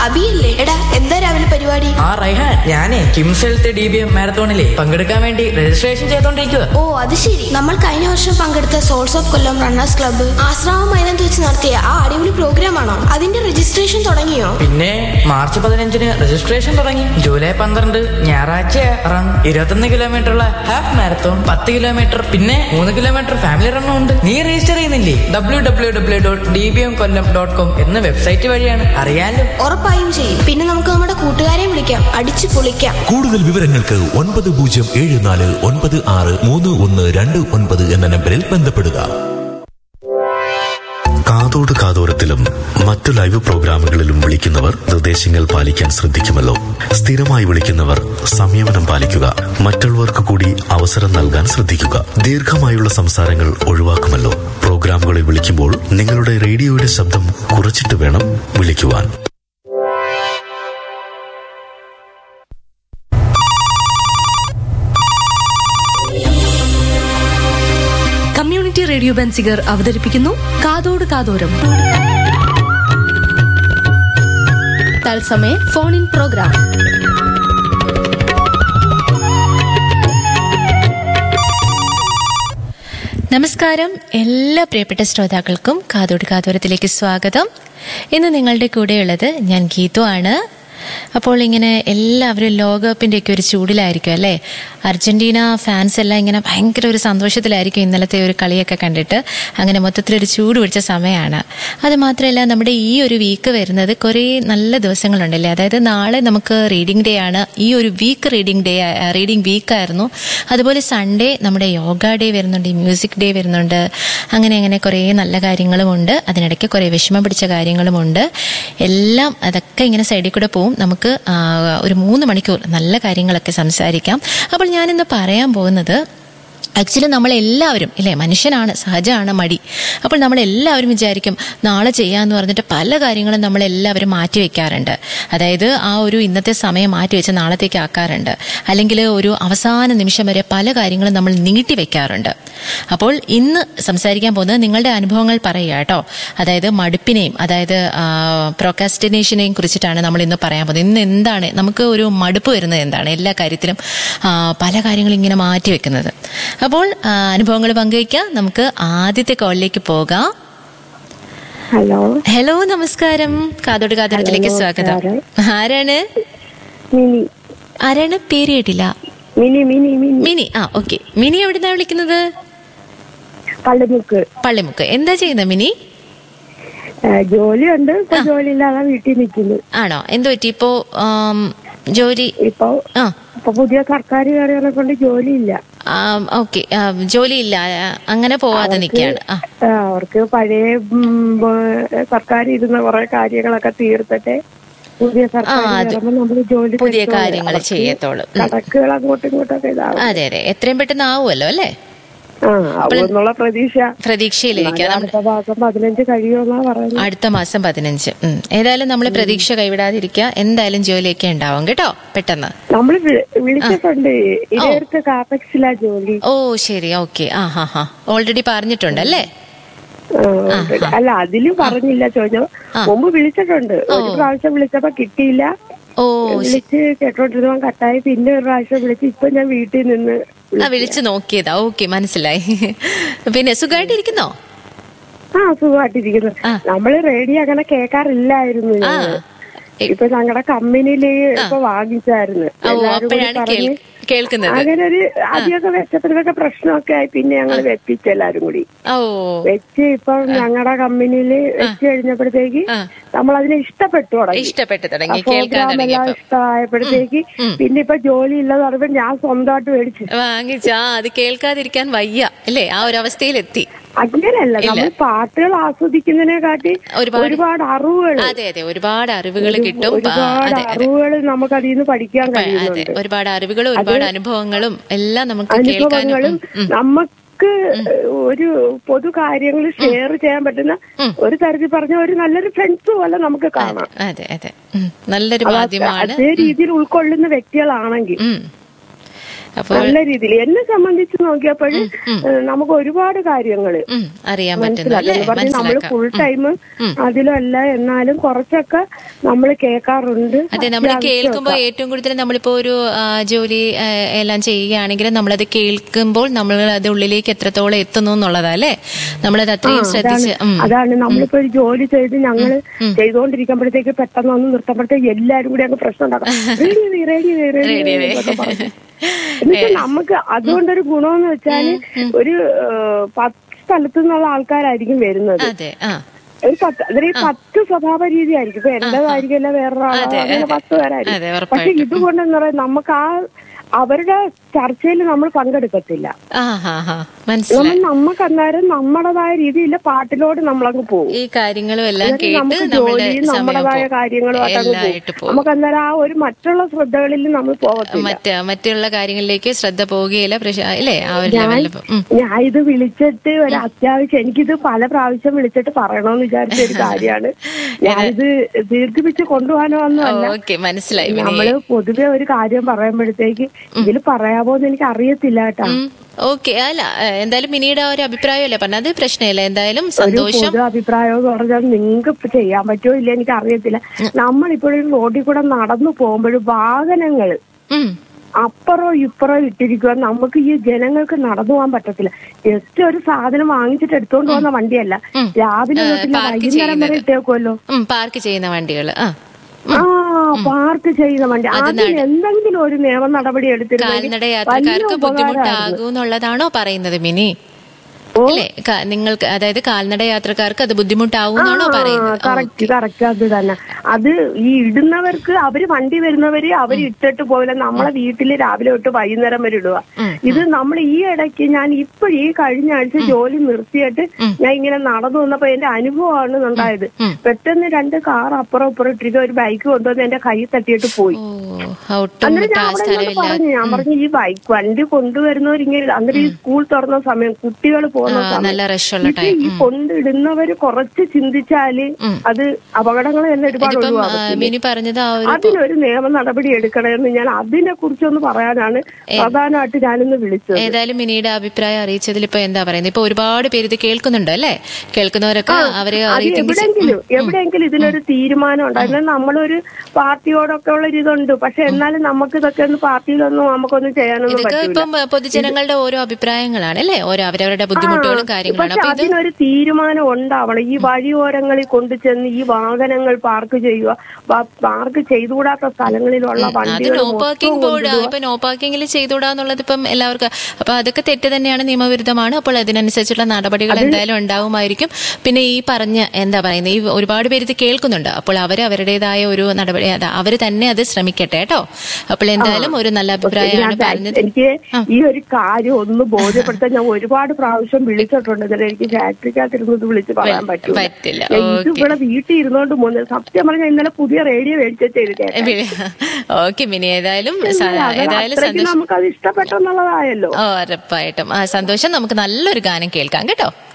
അബിയല്ലേ എടാ എന്താ രാവിലെ പരിപാടി ആ റൈഹാൻ ഞാനേ KIMS health D B M മാരത്തോണിലെ പങ്കെടുക്കാൻ വേണ്ടി രജിസ്ട്രേഷൻ ചെയ്തോണ്ടിരിക്കുക ഓ അത് ശരി നമ്മൾ കഴിഞ്ഞ വർഷം പങ്കെടുത്ത souls of Kollam runners club Asramam മൈതാനത്ത് വെച്ച് നടത്തിയ ആ അടിപൊളി പ്രോഗ്രാം ആണോ അതിന്റെ രജിസ്ട്രേഷൻ തുടങ്ങിയോ പിന്നെ മാർച്ച് പതിനഞ്ചിന് രജിസ്ട്രേഷൻ തുടങ്ങി ജൂലൈ പന്ത്രണ്ട് ഞായറാഴ്ച റൺ ഇരുപത്തൊന്ന് കിലോമീറ്റർ ഉള്ള ഹാഫ് മാരത്തോൺ പത്ത് കിലോമീറ്റർ പിന്നെ മൂന്ന് കിലോമീറ്റർ ഫാമിലി റണ്ണും ഉണ്ട് നീ രജിസ്റ്റർ ചെയ്യുന്നില്ലേ W W W dot D B M Kollam dot com എന്ന വെബ്സൈറ്റ് വഴിയാണ് അറിയാലോ ഉറപ്പായും ചെയ്യും പിന്നെ നമുക്ക് നമ്മുടെ കൂട്ടുകാരെ വിളിക്കാം അടിച്ചു പൊളിക്കാം കൂടുതൽ വിവരങ്ങൾക്ക് ഒൻപത് പൂജ്യം ഏഴ് നാല് ഒൻപത് ആറ് മൂന്ന് ഒന്ന് രണ്ട് ഒൻപത് എന്ന നമ്പറിൽ ബന്ധപ്പെടുക കാതോട് കാതോരത്തിലും മറ്റു ലൈവ് പ്രോഗ്രാമുകളിലും വിളിക്കുന്നവർ നിർദ്ദേശങ്ങൾ പാലിക്കാൻ ശ്രദ്ധിക്കുമല്ലോ സ്ഥിരമായി വിളിക്കുന്നവർ സംയമനം പാലിക്കുക മറ്റുള്ളവർക്ക് കൂടി അവസരം നൽകാൻ ശ്രദ്ധിക്കുക ദീർഘമായുള്ള സംസാരങ്ങൾ ഒഴിവാക്കുമല്ലോ പ്രോഗ്രാമുകളിൽ വിളിക്കുമ്പോൾ നിങ്ങളുടെ റേഡിയോയുടെ ശബ്ദം കുറച്ചിട്ട് വേണം വിളിക്കുവാൻ കമ്മ്യൂണിറ്റി റേഡിയോ ബൻസിഗർ അവതരിപ്പിക്കുന്നു കാതോട് കാതോരം തത്സമയ ഫോൺ ഇൻ പ്രോഗ്രാം നമസ്കാരം എല്ലാ പ്രിയപ്പെട്ട ശ്രോതാക്കൾക്കും കാതോട് കാതോരത്തിലേക്ക് സ്വാഗതം ഇന്ന് നിങ്ങളുടെ കൂടെയുള്ളത് ഞാൻ ഗീതു ആണ് അപ്പോൾ ഇങ്ങനെ എല്ലാവരും ലോകകപ്പിന്റെ ഒക്കെ ഒരു ചൂടിലായിരിക്കും അല്ലേ അർജന്റീന ഫാൻസ് എല്ലാം ഇങ്ങനെ ഭയങ്കര ഒരു സന്തോഷത്തിലായിരിക്കും ഇന്നലത്തെ ഒരു കളിയൊക്കെ കണ്ടിട്ട് അങ്ങനെ മൊത്തത്തിലൊരു ചൂട് പിടിച്ച സമയമാണ് അത് മാത്രമല്ല നമ്മുടെ ഈ ഒരു വീക്ക് വരുന്നത് കുറേ നല്ല ദിവസങ്ങളുണ്ടല്ലേ അതായത് നാളെ നമുക്ക് റീഡിംഗ് ഡേ ആണ് ഈ ഒരു വീക്ക് റീഡിംഗ് ഡേ റീഡിംഗ് വീക്കായിരുന്നു അതുപോലെ സൺഡേ നമ്മുടെ യോഗ ഡേ വരുന്നുണ്ട് മ്യൂസിക് ഡേ വരുന്നുണ്ട് അങ്ങനെ അങ്ങനെ കുറേ നല്ല കാര്യങ്ങളുമുണ്ട് അതിനിടയ്ക്ക് കുറേ വിഷമം പിടിച്ച കാര്യങ്ങളുമുണ്ട് എല്ലാം അതൊക്കെ ഇങ്ങനെ സൈഡിൽ കൂടെ പോവും നമുക്ക് ആ, ഒരു മൂന്ന് മണിക്കൂർ നല്ല കാര്യങ്ങളൊക്കെ സംസാരിക്കാം അപ്പോൾ ഞാനിന്ന് പറയാൻ പോകുന്നത് ആക്ച്വലി നമ്മളെല്ലാവരും ഇല്ലേ മനുഷ്യനാണ് സഹജമാണ് മടി അപ്പോൾ നമ്മളെല്ലാവരും വിചാരിക്കും നാളെ ചെയ്യാന്ന് പറഞ്ഞിട്ട് പല കാര്യങ്ങളും നമ്മളെല്ലാവരും മാറ്റി വെക്കാറുണ്ട് അതായത് ആ ഒരു ഇന്നത്തെ സമയം മാറ്റി വെച്ച് നാളത്തേക്ക് ആക്കാറുണ്ട് അല്ലെങ്കിൽ ഒരു അവസാന നിമിഷം വരെ പല കാര്യങ്ങളും നമ്മൾ നീട്ടി വെക്കാറുണ്ട് അപ്പോൾ ഇന്ന് സംസാരിക്കാൻ പോകുന്നത് നിങ്ങളുടെ അനുഭവങ്ങൾ പറയുക കേട്ടോ അതായത് മടുപ്പിനെയും അതായത് പ്രൊക്കാസ്റ്റിനേഷനെയും കുറിച്ചിട്ടാണ് നമ്മൾ ഇന്ന് പറയാൻ പോകുന്നത് ഇന്ന് എന്താണ് നമുക്ക് ഒരു മടുപ്പ് വരുന്നത് എന്താണ് എല്ലാ കാര്യത്തിലും ആ, പല കാര്യങ്ങളും ഇങ്ങനെ മാറ്റി വെക്കുന്നത് അപ്പോൾ ആ, അനുഭവങ്ങൾ പങ്കുവയ്ക്കാം നമുക്ക് ആദ്യത്തെ കോളിലേക്ക് പോകാം ഹലോ ഹലോ നമസ്കാരം കാതോട് കാതോടത്തിലേക്ക് ഹലോ, സ്വാഗതം ആരാണ് മിനി ആരാണ് പേര് കേട്ടില്ല മിനി മിനി മിനി മിനി ആ ഓക്കെ മിനി എവിടുന്നാ വിളിക്കുന്നത് പള്ളിമുക്ക് പള്ളിമുക്ക് എന്താ ചെയ്യുന്നത് മിനി ആ, ജോലിയുണ്ട് ഇപ്പൊ ജോലി ഇല്ലാതെ വീട്ടിൽ നിൽക്കുന്നു ആണോ എന്ത് പറ്റി ഇപ്പോ ആം, ജോലി ഇപ്പൊ ആ ഇപ്പൊ പുതിയ സർക്കാർ കയറിയതിനെ കൊണ്ട് ജോലിയില്ല ഓക്കെ ജോലിയില്ല ആ, അങ്ങനെ പോവാതെ നിൽക്കുകയാണ് ആ ആ, അവർക്ക് പഴയ ഉം, ബ- സർക്കാർ ഇരുന്ന കുറെ കാര്യങ്ങളൊക്കെ തീർത്തിട്ട് പുതിയ സർക്കാർ ആ, അത് കയറുമ്പോ നമ്മള് ജോലി പുതിയ കിട്ടുള്ളൂ. കാര്യങ്ങൾ അവർക്ക് ചെയ്യത്തോളൂ ഉം. കണക്കുകൾ അങ്ങോട്ടും ഇങ്ങോട്ടൊക്കെ ഇതാവും അതെ അതെ എത്രയും പെട്ടെന്ന് ആവുമല്ലോ അല്ലേ ആ എന്നുള്ള പ്രതീക്ഷ പ്രതീക്ഷയിലിരിക്കുക എന്നാലും അടുത്ത മാസം പതിനഞ്ച് കഴിയുമെന്നാ പറയുന്നത് അടുത്ത മാസം പതിനഞ്ച് ഉം. ഏതായാലും നമ്മൾ പ്രതീക്ഷ കൈവിടാതിരിക്കുക എന്തായാലും ജോലിയൊക്കെ ഉണ്ടാവും കേട്ടോ പെട്ടെന്ന് നമ്മൾ വിളിച്ചിട്ടുണ്ട് ഇതേർക്ക് കാപ്പക്സിലാ ജോലി ഓ ശരി ഓക്കെ ആ ഹാ ഹാ ഓൾറെഡി പറഞ്ഞിട്ടുണ്ട് അല്ലേ ആ, ഉണ്ട്. അല്ല അതിലും പറഞ്ഞില്ല ചോദിച്ചോ മുമ്പ് വിളിച്ചിട്ടുണ്ട് ഒരു പ്രാവശ്യം വിളിച്ചപ്പോ കിട്ടിയില്ല ഓ വിളിച്ച് കേട്ടോണ്ടിരുന്ന കട്ടായി പിന്നെ ഒരു പ്രാവശ്യം വിളിച്ച് ഇപ്പൊ ഞാൻ വീട്ടിൽ നിന്ന് ആ വിളിച്ചു നോക്കിയതാ ഓക്കെ മനസ്സിലായി പിന്നെ സുഖമായിട്ടിരിക്കുന്നോ ആ സുഖമായിട്ടിരിക്കുന്നു നമ്മള് റേഡിയോ അങ്ങനെ കേൾക്കാറില്ലായിരുന്നു ആ ഞങ്ങള്. ഇപ്പൊ ഞങ്ങളുടെ കമ്പനിയില് ഇപ്പൊ വാങ്ങിച്ചായിരുന്നു ഓ എല്ലാരും കൂടി അപ്പോഴാണ് പറഞ്ഞ് കേൾ- കേൾക്കുന്നത് അങ്ങനെ ഒരു ആദ്യമൊക്കെ വെച്ചപ്പോഴൊക്കെ പ്രശ്നമൊക്കെ ആയി പിന്നെ ഞങ്ങൾ വെപ്പിച്ചു എല്ലാരും കൂടി ഓ വെച്ച് ഇപ്പം ഞങ്ങളുടെ കമ്പനിയിൽ വെച്ച് കഴിഞ്ഞപ്പോഴത്തേക്ക് നമ്മൾ അതിനെ ഇഷ്ടപ്പെട്ടു തുടങ്ങി ഇഷ്ടപ്പെട്ടു തുടങ്ങി ആ കേൾക്കാൻ program എല്ലാം തുടങ്ങിയപ്പോ ഇഷ്ടമായപ്പോഴത്തേക്ക് പിന്നെ ഇപ്പൊ ജോലി ഇല്ലെന്ന് പറയുമ്പോ ഞാൻ സ്വന്തമായിട്ട് മേടിച്ചു വാങ്ങിച്ചാ അത് കേൾക്കാതിരിക്കാൻ വയ്യ അല്ലേ ആ ഒരു അവസ്ഥയിലെത്തി അങ്ങനെയല്ല നമ്മൾ പാട്ടുകൾ ആസ്വദിക്കുന്നതിനെ കാട്ടി ഒരുപാട് ഒരുപാട് അറിവുകൾ അതെ അതെ ഒരുപാട് അറിവുകൾ കിട്ടും ആ, ഒരുപാട് അതെ അതെ അറിവുകൾ നമുക്ക് അതിൽ നിന്ന് പഠിക്കാൻ അതെ കഴിയുന്നുണ്ട് ഒരുപാട് അറിവുകളും ഒരുപാട് അനുഭവങ്ങളും എല്ലാം നമുക്ക് കേൾക്കാനും അനുഭവങ്ങളും ഉം, ഉം. നമുക്ക് ഒരു പൊതു കാര്യങ്ങൾ ഷെയർ ചെയ്യാൻ പറ്റുന്ന ഒരു തരത്തിൽ പറഞ്ഞ ഒരു നല്ലൊരു ഫ്രണ്ട്സ് പോലെ നമുക്ക് കാണാം അതെ അതെ ഉം. നല്ലൊരു അത് മാധ്യമമാണ് അതേ രീതിയിൽ ഉൾക്കൊള്ളുന്ന വ്യക്തികളാണെങ്കിൽ ഉം. അപ്പോൾ നല്ല രീതിയിൽ എന്നെ സംബന്ധിച്ച് നോക്കിയപ്പോൾ നമുക്ക് ഒരുപാട് കാര്യങ്ങള് ഉം, അറിയാൻ പറ്റുന്നു അല്ലേ മനസ്സിലാക്കുന്നു പറഞ്ഞ് നമ്മള് മനസ്സിലാക്കാം ഫുൾ ടൈം അതിലല്ല എന്നാലും കുറച്ചൊക്കെ നമ്മൾ കേൾക്കാറുണ്ട് അതെ നമ്മൾ കേൾക്കുമ്പോൾ ഏറ്റവും കൂടുതൽ നമ്മളിപ്പോ ഒരു ആ, ജോലി ആ, എല്ലാം ചെയ്യുകയാണെങ്കിൽ നമ്മളത് കേൾക്കുമ്പോൾ നമ്മൾ അത് ഉള്ളിലേക്ക് എത്രത്തോളം എത്തുന്നു എന്നുള്ളതാ അല്ലേ നമ്മളത് അത്രയും ശ്രദ്ധിച്ച് ഉം. അതാണ് നമ്മളിപ്പോ ഒരു ജോലി ചെയ്ത് ഞങ്ങള് ചെയ്തുകൊണ്ടിരിക്കുമ്പോഴത്തേക്ക് പെട്ടെന്ന് ഒന്ന് നിർത്തുമ്പോഴത്തേക്ക് എല്ലാരും കൂടി അങ്ങ് പ്രശ്നം ഉണ്ടാക്കാം റേഡിയോ റേഡിയോ റേഡിയോ എന്നിട്ട് നമുക്ക് അതുകൊണ്ടൊരു ഗുണമെന്ന് വെച്ചാല് ഒരു ഏഹ്, പത്ത് സ്ഥലത്തു നിന്നുള്ള ആൾക്കാരായിരിക്കും വരുന്നത് അതെ ആ ഒരു പത്ത് അതൊരു ഈ പത്ത് സ്വഭാവ രീതി ആയിരിക്കും ഇപ്പൊ എന്റേതായിരിക്കില്ല വേറൊരാളോ അങ്ങനെ പത്ത് അതെ, പേരായിരിക്കും പക്ഷെ ഉറപ്പായിട്ടും. ഇതുകൊണ്ടെന്ന് പറയാൻ നമുക്ക് ആ അവരുടെ ചർച്ചയിൽ നമ്മൾ പങ്കെടുക്കത്തില്ല ആ ഹാ ഹാ മനസ്സിലായി നമ്മൾ നമുക്ക് അന്നേരം നമ്മുടേതായ രീതിയിൽ പാട്ടിലോട് നമ്മളങ്ങ് പോകും ഈ കാര്യങ്ങളും എല്ലാം എന്നിട്ട് കേട്ട് നമുക്ക് നമ്മുടെ ജോലിയും സമയം നമ്മുടേതായ പോകും. കാര്യങ്ങളും ആയിട്ട് അങ്ങ് എല്ലാമായിട്ട് പോകും പോകും നമുക്ക് അന്നേരം ആ ഒരു മറ്റുള്ള ശ്രദ്ധകളിൽ നമ്മൾ പോകത്തില്ല മറ്റ് മറ്റുള്ള കാര്യങ്ങളിലേക്ക് ശ്രദ്ധ പോവുകയില്ല പ്രശ- ഇല്ലേ ആ ഒരു ലെവലിൽ ഉം. ഞാൻ ഇത് വിളിച്ചിട്ട് ഒരു അത്യാവശ്യം എനിക്കിത് പല പ്രാവശ്യം വിളിച്ചിട്ട് പറയണമെന്ന് വിചാരിച്ച ഒരു കാര്യമാണ് ഞാനിത് ദീർഘിപ്പിച്ച് കൊണ്ടുപോകാനോ ഒന്നുമല്ല ഓക്കെ മനസ്സിലായി വിനി. നമ്മള് പൊതുവെ ഒരു കാര്യം പറയുമ്പോഴത്തേക്ക് ഇതിൽ പറയാമോ എന്ന് എനിക്ക് അറിയത്തില്ല കേട്ടാ ഉം. ഓക്കെ അല്ല ഏഹ്, എന്തായാലും മിനിയുടെ ആ ഒരു അഭിപ്രായമല്ലേ പറഞ്ഞത് അത് പ്രശ്നമില്ല എന്തായാലും ഒരു സന്തോഷം പൊതു അഭിപ്രായം എന്ന് പറഞ്ഞാൽ നിങ്ങൾക്ക് ഇപ്പൊ ചെയ്യാൻ പറ്റുമോ ഇല്ല എനിക്ക് അറിയത്തില്ല നമ്മളിപ്പോഴും റോഡിൽ കൂടെ നടന്നു പോകുമ്പോഴും വാഹനങ്ങൾ ഉം. അപ്പുറം ഇപ്പുറം ഇട്ടിരിക്കുക നമുക്ക് ഈ ജനങ്ങൾക്ക് നടന്നു പോകാൻ പറ്റത്തില്ല ജസ്റ്റ് ഒരു സാധനം വാങ്ങിച്ചിട്ട് എടുത്തോണ്ട് പോകുന്ന വണ്ടിയല്ല രാവിലെ തൊട്ടില്ല പാർക്ക് വൈകുന്നേരം വരെ ചെയ്യുന്നത്. ഇട്ടേക്കുമല്ലോ ഉം, പാർക്ക് ചെയ്യുന്ന വണ്ടികൾ ആ ആ പാർക്ക് ചെയ്യുന്ന വണ്ടി അതിന് എന്തെങ്കിലും ഒരു നിയമ നടപടി എടുത്തിരുന്നെങ്കിൽ കാൽനട വലിയ യാത്രക്കാർക്ക് ഉപകാരമായിരുന്നു ബുദ്ധിമുട്ടാകൂ എന്നുള്ളതാണോ പറയുന്നത് മിനി അല്ലേ ക- നിങ്ങൾക്ക് അതായത് കാൽനട യാത്രക്കാർക്ക് അത് ബുദ്ധിമുട്ടാവൂന്നാണോ പറയുന്നത് കറക്റ്റ് കറക്റ്റ് അത് തന്നെ അത് ഈ ഇടുന്നവർക്ക് അവര് വണ്ടി വരുന്നവര് അവര് ഇട്ടിട്ട് പോകില്ല നമ്മളെ വീട്ടില് രാവിലെ തൊട്ട് വൈകുന്നേരം വരെ ഇടുക ഇത് നമ്മൾ ഈ ഇടയ്ക്ക് ഞാൻ ഇപ്പൊ ഈ കഴിഞ്ഞ ആഴ്ച ജോലി നിർത്തിയിട്ട് ഞാൻ ഇങ്ങനെ നടന്നു വന്നപ്പോ എന്റെ അനുഭവമാണ് ഉണ്ടായത് പെട്ടെന്ന് രണ്ട് കാർ അപ്പുറം ഇപ്പുറം ഇട്ടിരിക്കുക ഒരു ബൈക്ക് കൊണ്ടുവന്ന് എന്റെ കൈ തട്ടിയിട്ട് പോയി ഓ ഒട്ടും അന്നേരം ഞാൻ ട്രാ- അവിടെ ഇങ്ങോട്ട് സ്ഥലമില്ല പറഞ്ഞു ഞാൻ പറഞ്ഞു ഈ ബൈക്ക് വണ്ടി കൊണ്ടുവരുന്നവർ ഇങ്ങനെ അന്നേരം ഈ സ്കൂൾ തുറന്ന സമയം കുട്ടികൾ പോകുന്ന ആ, സമയം നല്ല റഷുള്ള ഇത് ടൈം ഈ കൊണ്ടിടുന്നവര് കുറച്ച് ചിന്തിച്ചാല് അത് അപകടങ്ങൾ തന്നെ ഒരുപാട് ഇതിപ്പം ആ, ഒഴിവാകും മിനി പറഞ്ഞത് ആ ഒരു അതിനൊരു നിയമ നടപടി എടുക്കണമെന്ന് ഞാൻ അതിനെ കുറിച്ചൊന്ന് പറയാനാണ് പ്രധാനമായിട്ട് ഞാനിന്ന് വിളിച്ചത് ഏതായാലും മിനിയുടെ അഭിപ്രായം അറിയിച്ചതിൽ ഇപ്പൊ എന്താ പറയുന്നത് ഇപ്പൊ ഒരുപാട് പേര് ഇത് കേൾക്കുന്നുണ്ട് അല്ലേ കേൾക്കുന്നവരൊക്കെ അവര് അത് അറിയില്ലെങ്കിൽ എവിടെയെങ്കിലും എവിടെയെങ്കിലും ഇതിനൊരു തീരുമാനം ഉണ്ടായിരുന്നു നമ്മളൊരു പാർട്ടിയോടൊക്കെ ഉള്ള ഇതുണ്ട് പക്ഷെ എന്നാലും നമുക്ക് ഇതൊക്കെ ഒന്ന് പാർട്ടിയിലൊന്നും നമുക്കൊന്നും ചെയ്യാനൊന്നും ഇതൊക്കെ പറ്റില്ല ഇപ്പം പൊതുജനങ്ങളുടെ ഓരോ അഭിപ്രായങ്ങളാണ് അല്ലേ ഓരോ അവരവരുടെ ബുദ്ധിമുട്ടുകളും കാര്യങ്ങളാണ് പക്ഷെ അപ്പൊ ഇത് അതിനൊരു തീരുമാനം ഉണ്ടാവണം ഈ വഴിയോരങ്ങളിൽ കൊണ്ടുചെന്ന് ഈ വാഹനങ്ങൾ പാർക്ക് ചെയ്യുക വ- പാർക്ക് ചെയ്തുകൂടാത്ത സ്ഥലങ്ങളിലുള്ള അത് വണ്ടികൾ നോ മൊത്തം പാർക്കിംഗ് ബോർഡ് കൊണ്ടിടുക. ഇപ്പൊ നോ പാർക്കിംഗിൽ ചെയ്തുകൂടാന്നുള്ളത് ഇപ്പം എല്ലാവർക്കും അപ്പൊ അതൊക്കെ തെറ്റ് തന്നെയാണ് നിയമവിരുദ്ധമാണ് അപ്പോൾ അതിനനുസരിച്ചുള്ള നടപടികൾ എന്തായാലും ഉണ്ടാവുമായിരിക്കും പിന്നെ ഈ പറഞ്ഞ എന്താ പറയുന്നത് ഈ ഒരുപാട് പേര് ഇത് കേൾക്കുന്നുണ്ട് അപ്പോൾ അവർ അവരുടേതായ ഒരു നടപടി അവർ തന്നെ അത് ശ്രമിക്കട്ടെ കേട്ടോ അപ്പോൾ എന്തായാലും ഒരു നല്ല അഭിപ്രായമാണ് ഞാൻ പറഞ്ഞത് എനിക്ക് ഈ ഒരു കാര്യം ഒന്ന് ബോധ്യപ്പെടുത്താൻ ഞാൻ ഒരുപാട് പ്രാവശ്യം വിളിച്ചിട്ടുണ്ട് എന്നിട്ട് എനിക്ക് ഫാക്ടറിക്കകത്തിരുന്നത് വിളിച്ച് പറയാൻ പറ്റില്ല പറ്റില്ല ഇത് ഓക്കെ ഇവിടെ വീട്ടിൽ ഇരുന്നോണ്ട് പോകുന്നത് സത്യം പറഞ്ഞാൽ ഇന്നലെ പുതിയ റേഡിയോ മേടിച്ചിട്ട് കേട്ടത് ഓക്കെ മിനി ഏതായാലും സ- ഏതായാലും അത്രയ്ക്ക് സന്തോഷം നമുക്കത് ഇഷ്ടപ്പെട്ടെന്നുള്ളതായല്ലോ ഓ, ഉറപ്പായിട്ടും ആ സന്തോഷം നമുക്ക് നല്ലൊരു ഗാനം കേൾക്കാം കേട്ടോ